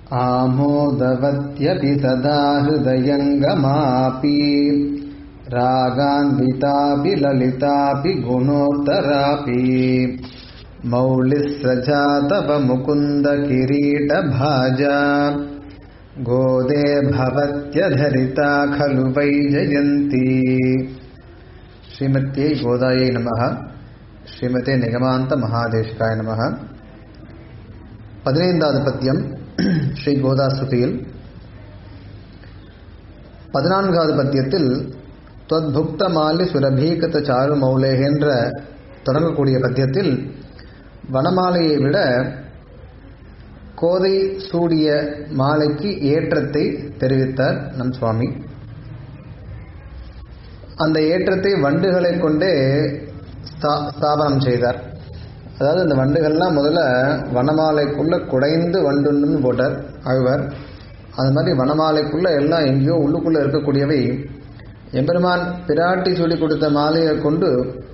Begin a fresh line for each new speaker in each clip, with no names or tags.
आमोदवत्यपि सदा हृदयङ्गमापि रागान्वितापि ललितापि गुणोत्तरापि मौलिस्रजा तव मुकुन्द किरीटभाजा गोदे भवत्यधरिता खलु वै जयन्ती श्रीमत्यै गोदायै नमः ஸ்ரீமதே நிகமாந்த மகாதேஷ்காய நமக பதினைந்தாவது பத்தியம் ஸ்ரீ கோதா ஸ்துதியில் பதினான்காவது பத்தியத்தில் தொத்புக்த மாலி சுரபீகத சாரு மௌலே என்ற தொடங்கக்கூடிய பத்தியத்தில் வனமாலையை விட கோதை சூடிய மாலைக்கு ஏற்றத்தை தெரிவித்தார் நம் சுவாமி அந்த ஏற்றத்தை வண்டுகளை கொண்டே ஸ்தாபனம் செய்தார் அதாவது இந்த வண்டுகள்லாம் முதல்ல வனமாலைக்குள்ள குடைந்து வண்டுன்னு போட்டார் ஆழ்வார் அது மாதிரி வனமாலைக்குள்ள எல்லாம் எங்கேயோ உள்ளுக்குள்ள இருக்கக்கூடியவை எம்பெருமான் பிராட்டி சொல்லி கொடுத்த மாலையை கொண்டு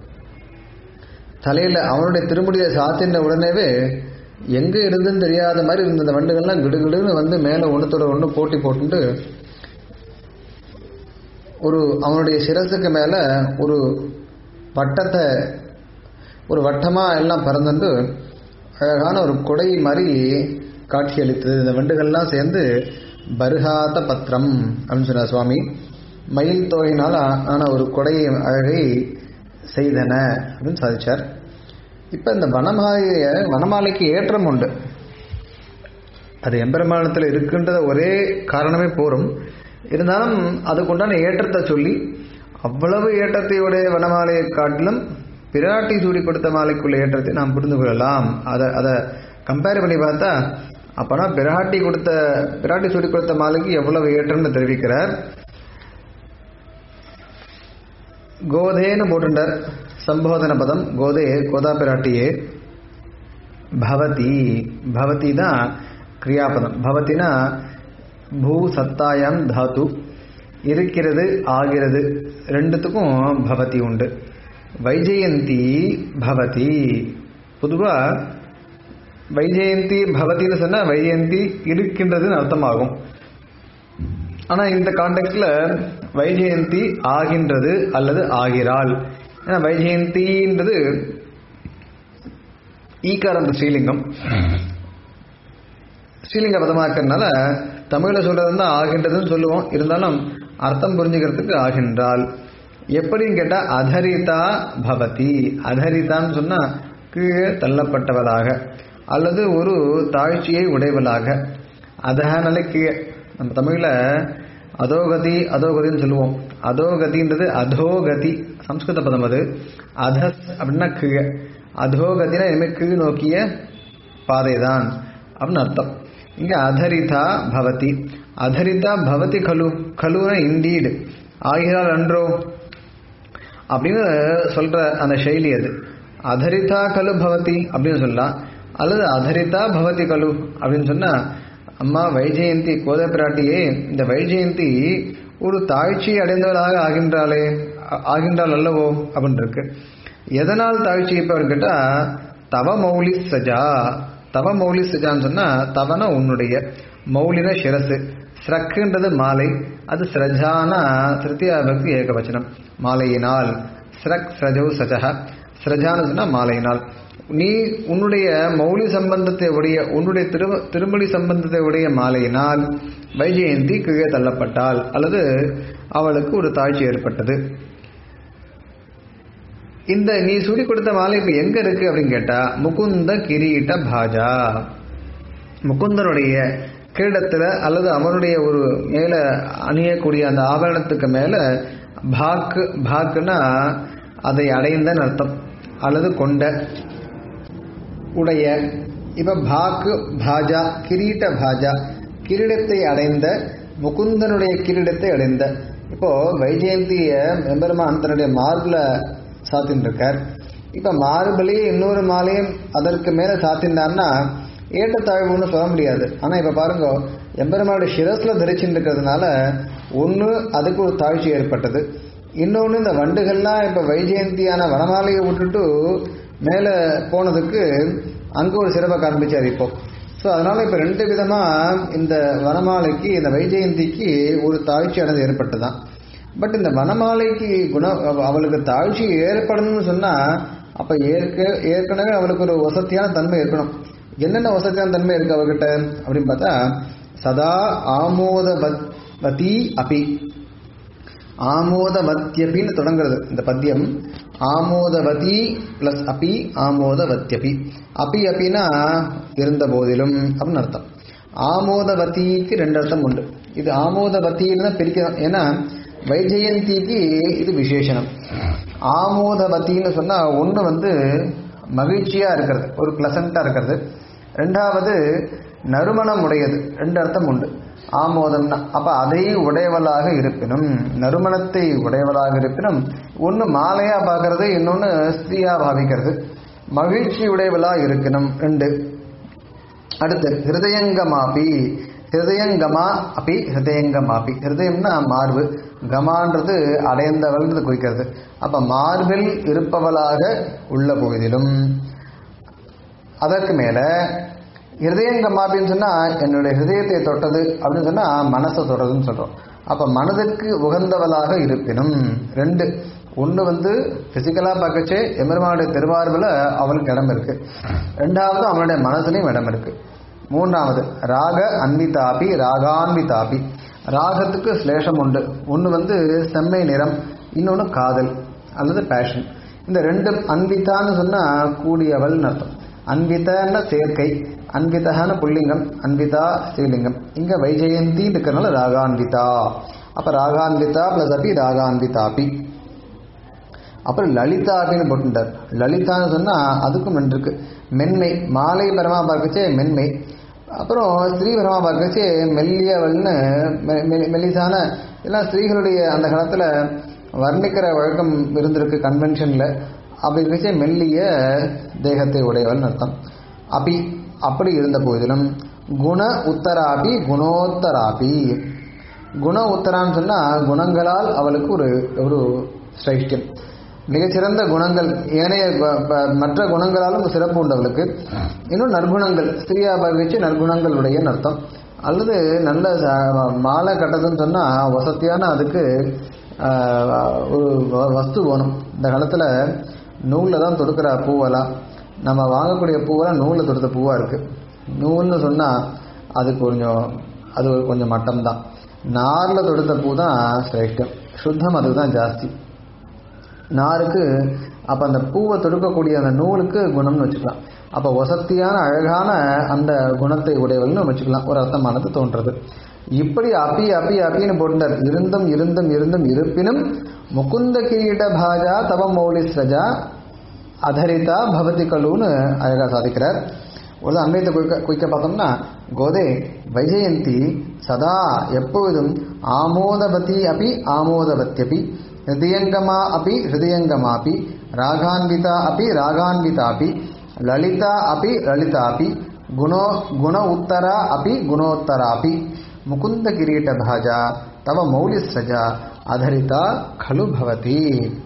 தலையில அவனுடைய திருமுடியை சாத்தின உடனேவே எங்க இருந்துன்னு தெரியாத மாதிரி இருந்த இந்த வண்டுகள்லாம் கிடுகிடுன்னு வந்து மேலே ஒன்றுத்தோட ஒன்று போட்டி போட்டுட்டு ஒரு அவனுடைய சிரசுக்கு மேல ஒரு வட்டத்தை ஒரு வட்டமாக எல்லாம் பறந்துட்டு அழகான ஒரு குடை மாதிரி காட்சியளித்தது இந்த வண்டுகள்லாம் சேர்ந்து பருகாத பத்திரம் அப்படின்னு சொன்னார் சுவாமி மயில் தோகையினால் ஆன ஒரு கொடையை அழகை செய்தன அப்படின்னு சாதிச்சார் இப்போ இந்த வனமாலைய வனமாலைக்கு ஏற்றம் உண்டு அது எம்பெருமானத்தில் இருக்கின்றத ஒரே காரணமே போரும் இருந்தாலும் அதுக்குண்டான ஏற்றத்தை சொல்லி அவ்வளவு ஏற்றத்தையுடைய வனமாலையை காட்டிலும் பிராட்டி சூடி கொடுத்த மாலைக்குள்ள ஏற்றத்தை நாம் புரிந்து கொள்ளலாம் அதை அதை கம்பேர் பண்ணி பார்த்தா அப்பனா பிராட்டி கொடுத்த பிராட்டி சூடி கொடுத்த மாலைக்கு எவ்வளவு ஏற்றம்னு தெரிவிக்கிறார் கோதேன்னு போட்டுட்டார் சம்போதன பதம் கோதே கோதா பிராட்டியே பவதி பவதி தான் கிரியாபதம் பவத்தினா பூ சத்தாயம் தாத்து இருக்கிறது ஆகிறது ரெண்டுத்துக்கும் பவதி உண்டு வைஜெயந்தி பவதி பொதுவா வைஜெயந்தி பவதின்னு சொன்னா வைஜெயந்தி இருக்கின்றதுன்னு அர்த்தமாகும் ஆனா இந்த கான்டெக்ட்ல வைஜெயந்தி ஆகின்றது அல்லது ஆகிறாள் ஏன்னா வைஜெயந்தின்றது ஈக்காரந்த ஸ்ரீலிங்கம் ஸ்ரீலிங்க பதமாக்கிறதுனால தமிழில் சொல்றதுன்னா ஆகின்றதுன்னு சொல்லுவோம் இருந்தாலும் அர்த்தம் புரிஞ்சுக்கிறதுக்கு ஆகின்றாள் எப்படின்னு கேட்டால் அதரிதா பவதி அதரிதான்னு சொன்னால் கீழே தள்ளப்பட்டவளாக அல்லது ஒரு தாழ்ச்சியை உடையவளாக அதனால கீழே நம்ம தமிழில் அதோகதி அதோகதின்னு சொல்லுவோம் அதோகதின்றது அதோகதி சம்ஸ்கிருத பதம் அது அதஸ் அப்படின்னா கீழே அதோகதினா இனிமேல் கீழ் நோக்கிய பாதை தான் அப்படின்னு அர்த்தம் இங்கே அதரிதா பவதி அதரிதா பவதி கலு கலுனா இண்டீடு ஆகிறாள் அன்றோ அப்படின்னு சொல்ற அந்த செயலி அது அதரிதா கலு பவதி அப்படின்னு சொல்லலாம் அல்லது அதரிதா பவதி கலு அப்படின்னு சொன்னா அம்மா வைஜெயந்தி கோத பிராட்டியே இந்த வைஜெயந்தி ஒரு தாழ்ச்சி அடைந்தவளாக ஆகின்றாளே ஆகின்றாள் அல்லவோ அப்படின்னு இருக்கு எதனால் தாழ்ச்சி இப்போ கேட்டா தவ மௌலி சஜா தவ மௌலி சஜான்னு சொன்னா தவனா உன்னுடைய மௌலின சிரசு ஸ்ரக்குன்றது மாலை அது ஸ்ரஜானா திருத்தியா பக்தி ஏகவச்சனம் மாலையினால் ஸ்ரக் ஸ்ரஜோ சஜக ஸ்ரஜான்னு சொன்னா மாலையினால் நீ உன்னுடைய மௌலி சம்பந்தத்தை உடைய உன்னுடைய திரு திருமொழி சம்பந்தத்தை உடைய மாலையினால் வைஜெயந்தி கீழே தள்ளப்பட்டாள் அல்லது அவளுக்கு ஒரு தாழ்ச்சி ஏற்பட்டது இந்த நீ சுடி கொடுத்த மாலை இப்ப எங்க இருக்கு அப்படின்னு கேட்டா முகுந்த கிரீட்ட பாஜா முகுந்தனுடைய கிரீடத்துல அல்லது அவனுடைய ஒரு மேல அணியக்கூடிய அந்த ஆபரணத்துக்கு மேல பாக்கு பாக்குன்னா அதை அடைந்தன்னு அர்த்தம் அல்லது கொண்ட உடைய இப்ப பாக்கு பாஜா கிரீட்ட பாஜா கிரீடத்தை அடைந்த முகுந்தனுடைய கிரீடத்தை அடைந்த இப்போ வைஜெயந்திய எம்பெருமான் தன்னுடைய மார்பில் சாத்தின்னு இருக்கார் இப்ப மார்பிலேயே இன்னொரு மாலையும் அதற்கு மேல சாத்தினார்னா ஏற்றத்தாழ்வுன்னு சொல்ல முடியாது ஆனா இப்ப பாருங்க எம்பெருமானுடைய சிரஸ்ல தரிச்சுட்டு இருக்கிறதுனால ஒன்று அதுக்கு ஒரு தாழ்ச்சி ஏற்பட்டது இன்னொன்று இந்த வண்டுகள்லாம் இப்போ வைஜெயந்தியான வனமாலையை விட்டுட்டு மேலே போனதுக்கு அங்கே ஒரு சிறப்பை காண்பிச்சார் இப்போ ஸோ அதனால இப்போ ரெண்டு விதமா இந்த வனமாலைக்கு இந்த வைஜெயந்திக்கு ஒரு தாழ்ச்சி அடைந்து ஏற்பட்டுதான் பட் இந்த வனமாலைக்கு குண அவ- அவளுக்கு தாழ்ச்சி ஏற்படணும்னு சொன்னா அப்ப ஏற்க ஏற்கனவே அவளுக்கு ஒரு வசதியான தன்மை இருக்கணும் என்னென்ன வசதியான தன்மை இருக்கு அவகிட்ட அப்படின்னு பார்த்தா சதா ஆமோதவதி அபி ஆமோதவத்யபின்னு தொடங்குறது இந்த பத்தியம் ஆமோதவதி பிளஸ் அபி ஆமோதவத்யபி அபி அபினா இருந்த போதிலும் அப்படின்னு அர்த்தம் ஆமோதவதிக்கு ரெண்டு அர்த்தம் உண்டு இது ஆமோதவத்தின்னு தான் பிரிக்கணும் ஏன்னா வைஜெயந்திக்கு இது விசேஷனம் ஆமோதவத்தின்னு சொன்னா ஒன்று வந்து மகிழ்ச்சியா இருக்கிறது ஒரு பிளசண்டா இருக்கிறது ரெண்டாவது நறுமணம் உடையது ரெண்டு அர்த்தம் உண்டு ஆமோதம்னா அப்ப அதை உடையவளாக இருப்பினும் நறுமணத்தை உடையவளாக இருப்பினும் ஒன்று மாலையா பார்க்கறது இன்னொன்று ஸ்திரீயா பாவிக்கிறது மகிழ்ச்சி உடையவளா இருக்கணும் ரெண்டு அடுத்து ஹிருதயங்கமாபி ஹிருதயங்கமா அப்பி ஹிருதயங்கமாபி ஹிருதயம்னா மார்பு கமான்றது அடைந்தவள்ன்றது குறிக்கிறது அப்ப மார்பில் இருப்பவளாக உள்ள போதிலும் அதற்கு மேல ஹிருதயங்கமாபின்னு சொன்னா என்னுடைய ஹிருதயத்தை தொட்டது அப்படின்னு சொன்னா மனசை தொட்டதுன்னு சொல்றோம் அப்ப மனதுக்கு உகந்தவளாக இருப்பினும் ரெண்டு ஒன்று வந்து பிசிக்கலா பார்க்கச்சே எம்பெருமானுடைய திருவார்பில் அவனுக்கு இடம் இருக்கு ரெண்டாவது அவனுடைய மனசுலையும் இடம் இருக்கு மூன்றாவது ராக அன்விதாபி ராகான்விதாபி ராகத்துக்கு ஸ்லேஷம் உண்டு ஒன்று வந்து செம்மை நிறம் இன்னொன்று காதல் அல்லது பேஷன் இந்த ரெண்டு அன்விதான்னு சொன்னா கூடியவள்னு அர்த்தம் அன்விதன்னா சேர்க்கை அன்விதகான புல்லிங்கம் அன்விதா ஸ்ரீலிங்கம் இங்க வைஜெயந்தி இருக்கிறனால ராகான்விதா அப்ப ராகான்விதா பிளஸ் அபி ராகான்விதாபி அப்புறம் லலிதா அப்படின்னு போட்டுட்டார் லலிதான்னு சொன்னா அதுக்கும் ரெண்டு இருக்கு மென்மை மாலை பரமா பார்க்கச்சே மென்மை அப்புறம் ஸ்திரீ பரமா பார்க்கச்சே மெல்லியவள்னு மெ- மெ- மெல்லிசான எல்லாம் ஸ்திரீகளுடைய அந்த காலத்துல வர்ணிக்கிற வழக்கம் இருந்திருக்கு கன்வென்ஷன்ல அப்படி இருக்கச்சே மெல்லிய தேகத்தை உடையவள்னு அர்த்தம் அபி அப்படி இருந்த போதிலும் குண உத்தராபி குணோத்தராபி குண உத்தரான்னு சொன்னா குணங்களால் அவளுக்கு ஒரு ஒரு சிரேஷ்டியம் மிகச்சிறந்த குணங்கள் ஏனைய ப- ப- மற்ற குணங்களாலும் சிறப்பு உண்டவளுக்கு இன்னும் நற்குணங்கள் ஸ்திரியா பாவிச்சு நற்குணங்களுடைய அர்த்தம் அல்லது நல்ல ச- மாலை கட்டதுன்னு சொன்னா வசதியான அதுக்கு ஆஹ், ஒரு வ- வஸ்து வேணும் இந்த காலத்துல நூலில் தான் தொடுக்கிற பூவெல்லாம் நம்ம வாங்கக்கூடிய பூவெல்லாம் நூலில் தொடுத்த பூவா இருக்கு நூல்னு சொன்னா அது கொஞ்சம் அது ஒரு கொஞ்சம் மட்டம் தான் நாரில் தொடுத்த பூ தான் சிரேஷ்டம் சுத்தம் அதுக்கு தான் ஜாஸ்தி நாருக்கு அப்ப அந்த பூவை தொடுக்கக்கூடிய அந்த நூலுக்கு குணம்னு வச்சுக்கலாம் அப்ப வசத்தியான அழகான அந்த குணத்தை உடையவள்னு வச்சுக்கலாம் ஒரு அர்த்தமானது தோன்றது இப்படி அப்பி அப்பி அப்பின்னு போட்டார் இருந்தும் இருந்தும் இருந்தும் இருப்பினும் முகுந்த கிரீட பாஜா தவ மௌலி ஸ்ரஜா அதரிதா பவதி கலுன்னு அழகா சாதிக்கிறார் ஒரு அன்வயத்தை குயிக்க குயிக்க பார்த்தோம்னா கோதே வைஜெயந்தி சதா எப்பொழுதும் ஆமோதவதி அபி ஆமோதவத்யபி ஹிருதயங்கமா அபி ஹிருதயங்கமாபி ராகான்விதா அபி ராகான்விதாபி லலிதா அபி லலிதாபி குணோ குண உத்தரா அபி குணோத்தராபி முகுந்த கிரீட பாஜா தவ மௌலிஸ்ரஜா அதரிதா खलु भवति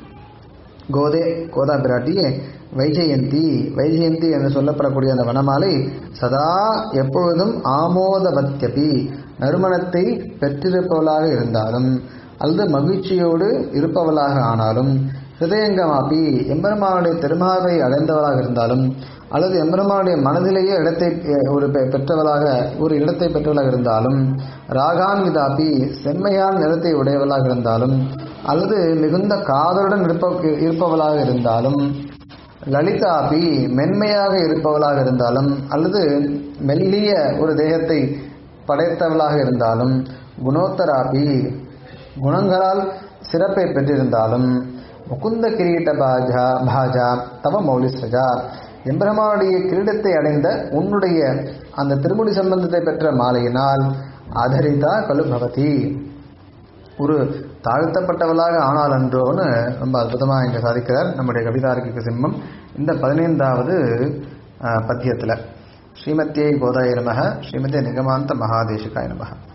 கோதே கோதா பிராட்டியே வைஜெயந்தி வைஜெயந்தி என்று சொல்லப்படக்கூடிய அந்த வனமாலை சதா எப்பொழுதும் ஆமோதவத்யபி நறுமணத்தை பெற்றிருப்பவளாக இருந்தாலும் அல்லது மகிழ்ச்சியோடு இருப்பவளாக ஆனாலும் ஹிருதயங்கமாபி எம்பெருமானுடைய திருமாவை அடைந்தவளாக இருந்தாலும் அல்லது எம்பெருமானுடைய மனதிலேயே இடத்தை அஹ், ஒரு பெ- பெற்றவளாக ஒரு இடத்தை பெற்றவளாக இருந்தாலும் ராகான்விதாபி செம்மையான நிறத்தை உடையவளாக இருந்தாலும் அல்லது மிகுந்த காதலுடன் இருப்ப இருப்பவளாக இருந்தாலும் லலிதாபி மென்மையாக இருப்பவளாக இருந்தாலும் அல்லது மெல்லிய ஒரு தேகத்தை படைத்தவளாக இருந்தாலும் குணோத்தராபி குணங்களால் சிறப்பை பெற்றிருந்தாலும் முகுந்த கிரீட பாஜா பாஜா தவ மௌலிஸ்ரஜா எம்பெருமானுடைய கிரீடத்தை அடைந்த உன்னுடைய அந்த திருமுடி சம்பந்தத்தை பெற்ற மாலையினால் ஆதரிதா கலு பவதி ஒரு தாழ்த்தப்பட்டவளாக ஆனால் அன்றோன்னு ரொம்ப அற்புதமாக இங்கே சாதிக்கிறார் நம்முடைய கவிதார்க்கிக சிம்மம் இந்த பதினைந்தாவது பத்தியத்தில் ஸ்ரீமத்தியை கோதாய நமக ஸ்ரீமதி நிகமாந்த மகாதேசிகாய நமக